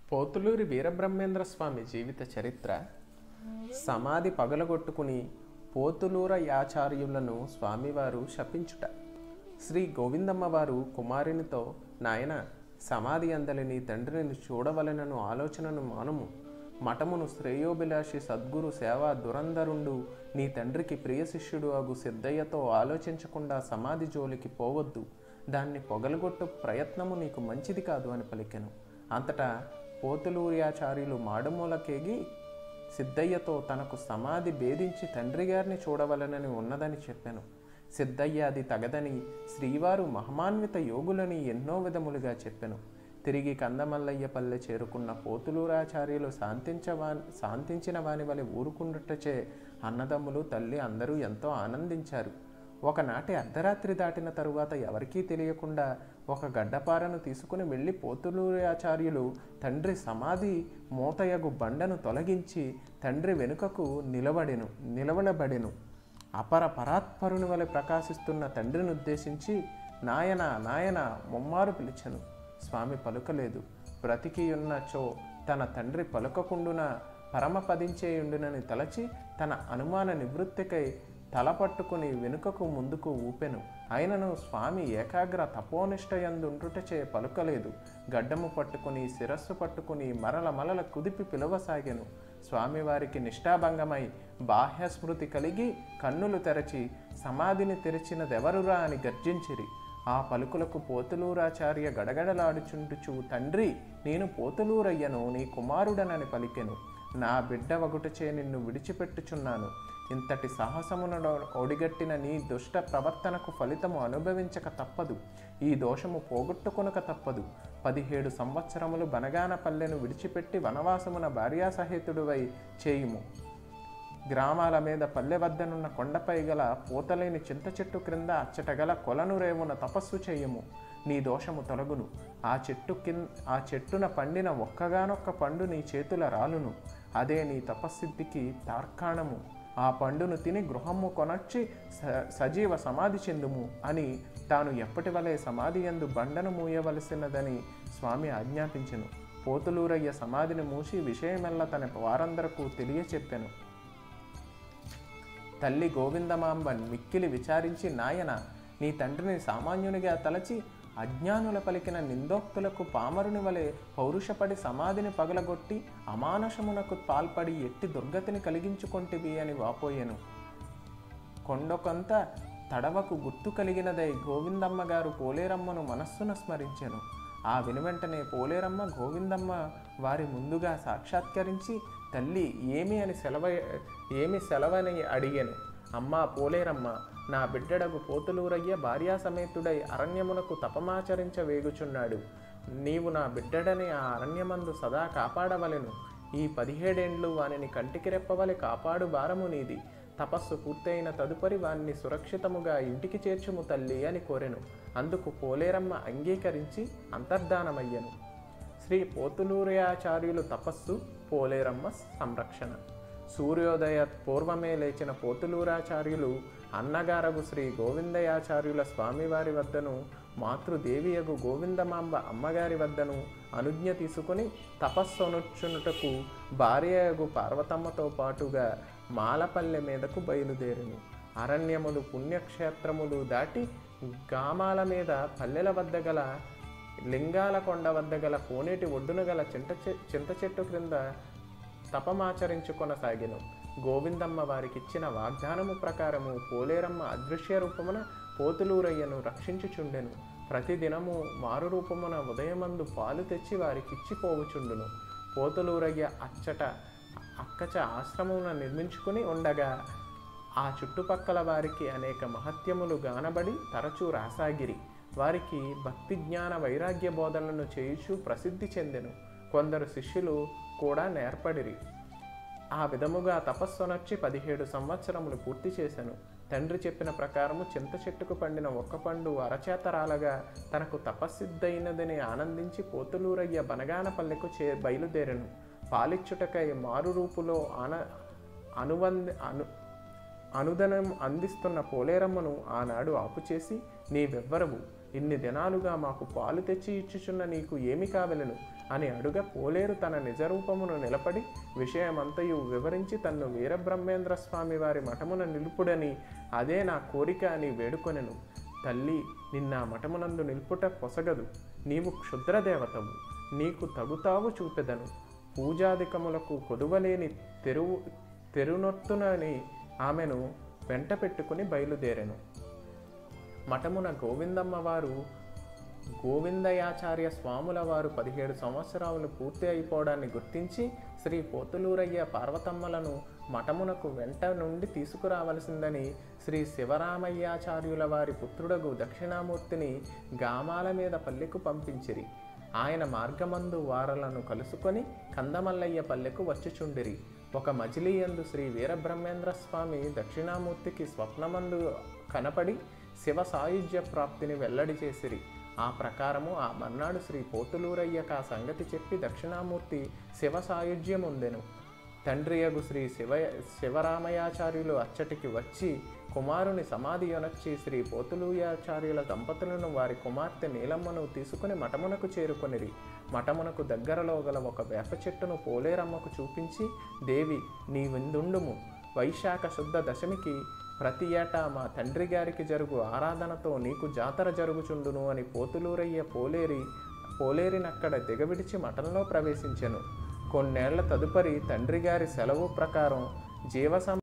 పోతులూరి వీరబ్రహ్మేంద్ర స్వామి జీవిత చరిత్ర సమాధి పగలగొట్టుకుని పోతులూర యాచార్యులను స్వామివారు శపించుట శ్రీ గోవిందమ్మ వారు కుమారునితో నాయన సమాధి అందలిని తండ్రిని చూడవలెనను ఆలోచనను మానుము మఠమును శ్రేయోభిలాషి సద్గురు సేవా దురంధరుండు నీ తండ్రికి ప్రియ శిష్యుడు అగు సిద్ధయ్యతో ఆలోచించకుండా సమాధి జోలికి పోవద్దు దాన్ని పొగలగొట్టు ప్రయత్నము నీకు మంచిది కాదు అని పలికెను అంతటా పోతులూర్యాచార్యులు మాడుమూలకేగి సిద్ధయ్యతో తనకు సమాధి భేదించి తండ్రి గారిని చూడవలనని ఉన్నదని చెప్పాను సిద్ధయ్య అది తగదని శ్రీవారు మహమాన్విత యోగులని ఎన్నో విధములుగా చెప్పెను తిరిగి కందమల్లయ్య పల్లె చేరుకున్న పోతులూరాచార్యులు శాంతించవా శాంతించిన వాని వలె ఊరుకుండుటచే అన్నదమ్ములు తల్లి అందరూ ఎంతో ఆనందించారు ఒకనాటి అర్ధరాత్రి దాటిన తరువాత ఎవరికీ తెలియకుండా ఒక గడ్డపారను తీసుకుని వెళ్ళి పోతులూరాచార్యులు తండ్రి సమాధి మూతయగు బండను తొలగించి తండ్రి వెనుకకు నిలబడెను నిలవడబడెను అపర పరాత్పరుని వలె ప్రకాశిస్తున్న తండ్రిని ఉద్దేశించి నాయన నాయన ముమ్మారు పిలిచెను స్వామి పలుకలేదు బ్రతికియున్నచో తన తండ్రి పలుకకుండున పరమపదించేయుండునని తలచి తన అనుమాన నివృత్తికై తల పట్టుకుని వెనుకకు ముందుకు ఊపెను అయినను స్వామి ఏకాగ్ర తపోనిష్టయందుండుటచే పలుకలేదు గడ్డము పట్టుకుని శిరస్సు పట్టుకుని మరల మరల కుదిపి పిలవసాగెను స్వామివారికి నిష్ఠాభంగమై బాహ్య స్మృతి కలిగి కన్నులు తెరచి సమాధిని తెరిచినదెవరురా అని గర్జించిరి ఆ పలుకులకు పోతులూరాచార్య గడగడలాడుచుంటుచు తండ్రి నేను పోతులూరయ్యను నీ కుమారుడనని పలికెను నా బిడ్డ వగుటచే నిన్ను విడిచిపెట్టుచున్నాను ఇంతటి సాహసమును ఒడిగట్టిన నీ దుష్ట ప్రవర్తనకు ఫలితము అనుభవించక తప్పదు ఈ దోషము పోగొట్టుకొనక తప్పదు పదిహేడు సంవత్సరములు బనగాన పల్లెను విడిచిపెట్టి వనవాసమున భార్యాసహితుడివై చేయుము గ్రామాల మీద పల్లె వద్దనున్న కొండపై గల పూతలేని చింత చెట్టు క్రింద అచ్చట గల కొలను రేవున తపస్సు చేయుము నీ దోషము తొలగును ఆ చెట్టు కింద ఆ చెట్టున పండిన ఒక్కగానొక్క పండు నీ చేతుల రాలును అదే నీ తపస్సిద్ధికి తార్కాణము ఆ పండును తిని గృహము కొనర్చి స సజీవ సమాధి చెందుము అని తాను ఎప్పటి వలె సమాధి ఎందు బండను మూయవలసినదని స్వామి ఆజ్ఞాపించెను పోతులూరయ్య సమాధిని మూసి విషయమెల్ల తన వారందరకు తెలియచెప్పెను తల్లి గోవిందమాంబ మిక్కిలి విచారించి నాయన నీ తండ్రిని సామాన్యునిగా తలచి అజ్ఞానుల పలికిన నిందోక్తులకు పామరుని వలె పౌరుషపడి సమాధిని పగలగొట్టి అమానుషమునకు పాల్పడి ఎట్టి దుర్గతిని కలిగించుకొంటివి అని వాపోయెను కొండొకంత తడవకు గుర్తు కలిగినదై గోవిందమ్మ గారు పోలేరమ్మను మనస్సున స్మరించెను ఆ వెనువెంటనే పోలేరమ్మ గోవిందమ్మ వారి ముందుగా సాక్షాత్కరించి తల్లి ఏమి అని సెలవ ఏమి సెలవని అడిగాను అమ్మా పోలేరమ్మ నా బిడ్డడగు పోతులూరయ్య భార్యా సమేతుడై అరణ్యమునకు తపమాచరించ వేగుచున్నాడు నీవు నా బిడ్డడని ఆ అరణ్యమందు సదా కాపాడవలెను ఈ పదిహేడేండ్లు వానిని కంటికి రెప్పవలె కాపాడు భారము నీది తపస్సు పూర్తయిన తదుపరి వాణ్ణి సురక్షితముగా ఇంటికి చేర్చుము తల్లి అని కోరెను అందుకు పోలేరమ్మ అంగీకరించి అంతర్ధానమయ్యను శ్రీ పోతులూరయాచార్యులు తపస్సు పోలేరమ్మ సంరక్షణ సూర్యోదయ పూర్వమే లేచిన పోతులూరాచార్యులు అన్నగారగు శ్రీ గోవిందయాచార్యుల స్వామివారి వద్దను మాతృదేవియగు గోవిందమాంబ అమ్మగారి వద్దను అనుజ్ఞ తీసుకుని తపస్సొనుచునుటకు భార్యయగు పార్వతమ్మతో పాటుగా మాలపల్లె మీదకు బయలుదేరును అరణ్యములు పుణ్యక్షేత్రములు దాటి గ్రామాల మీద పల్లెల వద్ద గల లింగాల కొండ వద్ద గల కోనేటి ఒడ్డున గల చింత చె- చింత చెట్టు క్రింద తపమాచరించుకొనసాగెను గోవిందమ్మ వారికిచ్చిన వాగ్దానము ప్రకారము పోలేరమ్మ అదృశ్య రూపమున పోతులూరయ్యను రక్షించుచుండెను ప్రతిదినము మారు రూపమున ఉదయమందు పాలు తెచ్చి వారికిచ్చిపోవుచుండును పోతులూరయ్య అచ్చట అక్కచ ఆశ్రమమున నిర్మించుకుని ఉండగా ఆ చుట్టుపక్కల వారికి అనేక మహత్యములు గానబడి తరచూ రాసాగిరి వారికి భక్తి జ్ఞాన వైరాగ్య బోధనలను చేయుచు ప్రసిద్ధి చెందెను కొందరు శిష్యులు కూడా నేర్పడిరి ఆ విధముగా తపస్సునొచ్చి పదిహేడు సంవత్సరములు పూర్తి చేశాను తండ్రి చెప్పిన ప్రకారము చింత చెట్టుకు పండిన ఒక్క పండు అరచేతరాలగా తనకు తపస్సిద్ధైనదని ఆనందించి పోతులూరయ్య బనగానపల్లెకు చే బయలుదేరెను పాలిచ్చుటకై మారు రూపులో ఆన అనువంది అను అనుదనం అందిస్తున్న పోలేరమ్మను ఆనాడు ఆపుచేసి నీవెవ్వరవు ఇన్ని దినాలుగా మాకు పాలు తెచ్చి ఇచ్చుచున్న నీకు ఏమి కావలను అని అడుగ పోలేరు తన నిజరూపమును నిలపడి విషయమంతయు వివరించి తన్ను వీరబ్రహ్మేంద్ర స్వామి వారి మఠమున నిలుపుడని అదే నా కోరిక అని వేడుకొనెను తల్లి నిన్న మఠమునందు నిలుపుట పొసగదు నీవు క్షుద్రదేవతవు నీకు తగుతావు చూపెదను పూజాధికములకు కొదువలేని తెరువు తెరునొత్తునని ఆమెను వెంట పెట్టుకుని బయలుదేరెను మఠమున గోవిందమ్మ వారు గోవిందయాచార్య స్వాముల వారు పదిహేడు సంవత్సరాలు పూర్తి అయిపోవడాన్ని గుర్తించి శ్రీ పోతులూరయ్య పార్వతమ్మలను మఠమునకు వెంట నుండి తీసుకురావలసిందని శ్రీ శివరామయ్యాచార్యుల వారి పుత్రుడగు దక్షిణామూర్తిని గామాల మీద పల్లెకు పంపించిరి ఆయన మార్గమందు వారలను కలుసుకొని కందమల్లయ్య పల్లెకు వచ్చుచుండిరి ఒక మజిలీయందు శ్రీ వీరబ్రహ్మేంద్ర స్వామి దక్షిణామూర్తికి స్వప్నమందు కనపడి శివ సాయుధ్య ప్రాప్తిని వెల్లడి చేసిరి ఆ ప్రకారము ఆ మర్నాడు శ్రీ పోతులూరయ్యకు ఆ సంగతి చెప్పి దక్షిణామూర్తి శివ సాయుధ్యముందెను తండ్రియగు శ్రీ శివ శివరామయాచార్యులు అచ్చటికి వచ్చి కుమారుని సమాధి యొనర్చి శ్రీ పోతులూయాచార్యుల దంపతులను వారి కుమార్తె నీలమ్మను తీసుకుని మఠమునకు చేరుకొనిరి మఠమునకు దగ్గరలో గల ఒక వేప చెట్టును పోలేరమ్మకు చూపించి దేవి నీ విందుండుము వైశాఖ శుద్ధ దశమికి ప్రతి ఏటా మా తండ్రి గారికి జరుగు ఆరాధనతో నీకు జాతర జరుగుచుండును అని పోతులూరయ్య పోలేరి పోలేరినక్కడ దిగవిడిచి మఠంలో ప్రవేశించెను కొన్నేళ్ల తదుపరి తండ్రి గారి సెలవు ప్రకారం జీవసం